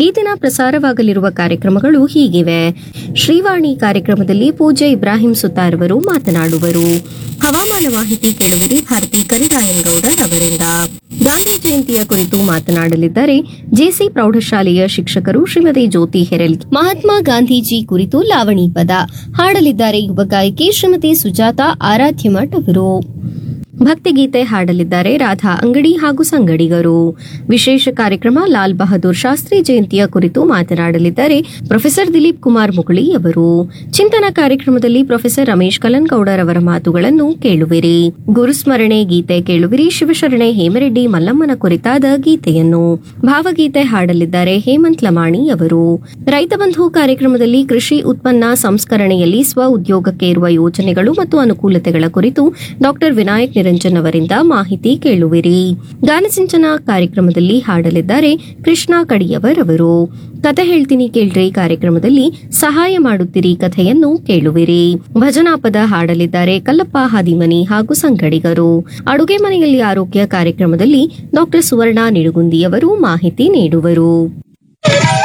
ಈ ದಿನ ಪ್ರಸಾರವಾಗಲಿರುವ ಕಾರ್ಯಕ್ರಮಗಳು ಹೀಗಿವೆ ಶ್ರೀವಾಣಿ ಕಾರ್ಯಕ್ರಮದಲ್ಲಿ ಪೂಜೆ ಇಬ್ರಾಹಿಂ ಸುತಾರ್ ಅವರು ಮಾತನಾಡುವರು ಹವಾಮಾನ ಮಾಹಿತಿ ಕೇಳುವಿರಿ ಭಾರತಿ ಕರಿರಾಯನ್ ಗೌಡರ್ ಅವರಿಂದ ಗಾಂಧಿ ಜಯಂತಿಯ ಕುರಿತು ಮಾತನಾಡಲಿದ್ದಾರೆ ಜೆಸಿ ಪ್ರೌಢಶಾಲೆಯ ಶಿಕ್ಷಕರು ಶ್ರೀಮತಿ ಜ್ಯೋತಿ ಹೆರೆಲ್ ಮಹಾತ್ಮ ಗಾಂಧೀಜಿ ಕುರಿತು ಲಾವಣಿ ಪದ ಹಾಡಲಿದ್ದಾರೆ ಯುವ ಗಾಯಕಿ ಶ್ರೀಮತಿ ಸುಜಾತ ಆರಾಧ್ಯ ಮಠ್ ಅವರು ಭಕ್ತಿಗೀತೆ ಹಾಡಲಿದ್ದಾರೆ ರಾಧಾ ಅಂಗಡಿ ಹಾಗೂ ಸಂಗಡಿಗರು ವಿಶೇಷ ಕಾರ್ಯಕ್ರಮ ಲಾಲ್ ಬಹದ್ದೂರ್ ಶಾಸ್ತ್ರಿ ಜಯಂತಿಯ ಕುರಿತು ಮಾತನಾಡಲಿದ್ದಾರೆ ಪ್ರೊಫೆಸರ್ ದಿಲೀಪ್ ಕುಮಾರ್ ಮುಗುಳಿ ಅವರು ಚಿಂತನ ಕಾರ್ಯಕ್ರಮದಲ್ಲಿ ಪ್ರೊಫೆಸರ್ ರಮೇಶ್ ಕಲನ್ಗೌಡರ್ ಅವರ ಮಾತುಗಳನ್ನು ಕೇಳುವಿರಿ ಗುರುಸ್ಮರಣೆ ಗೀತೆ ಕೇಳುವಿರಿ ಶಿವಶರಣೆ ಹೇಮರೆಡ್ಡಿ ಮಲ್ಲಮ್ಮನ ಕುರಿತಾದ ಗೀತೆಯನ್ನು ಭಾವಗೀತೆ ಹಾಡಲಿದ್ದಾರೆ ಹೇಮಂತ್ ಲಮಾಣಿ ಅವರು ರೈತ ಬಂಧು ಕಾರ್ಯಕ್ರಮದಲ್ಲಿ ಕೃಷಿ ಉತ್ಪನ್ನ ಸಂಸ್ಕರಣೆಯಲ್ಲಿ ಸ್ವ ಉದ್ಯೋಗಕ್ಕೆ ಇರುವ ಯೋಜನೆಗಳು ಮತ್ತು ಅನುಕೂಲತೆಗಳ ಕುರಿತು ಡಾಕ್ಟರ್ ವಿನಾಯಕ್ ನಿರಂಜನ್ ಅವರಿಂದ ಮಾಹಿತಿ ಕೇಳುವಿರಿ ಗಾನಸಿಂಚನ ಕಾರ್ಯಕ್ರಮದಲ್ಲಿ ಹಾಡಲಿದ್ದಾರೆ ಕೃಷ್ಣ ಕಡಿಯವರ್ ಅವರು ಕತೆ ಹೇಳ್ತೀನಿ ಕೇಳ್ರಿ ಕಾರ್ಯಕ್ರಮದಲ್ಲಿ ಸಹಾಯ ಮಾಡುತ್ತೀರಿ ಕಥೆಯನ್ನು ಕೇಳುವಿರಿ ಭಜನಾ ಪದ ಹಾಡಲಿದ್ದಾರೆ ಕಲ್ಲಪ್ಪ ಹಾದಿಮನಿ ಹಾಗೂ ಸಂಗಡಿಗರು ಅಡುಗೆ ಮನೆಯಲ್ಲಿ ಆರೋಗ್ಯ ಕಾರ್ಯಕ್ರಮದಲ್ಲಿ ಡಾಕ್ಟರ್ ಸುವರ್ಣ ನಿಡುಗುಂದಿಯವರು ಮಾಹಿತಿ ನೀಡುವರು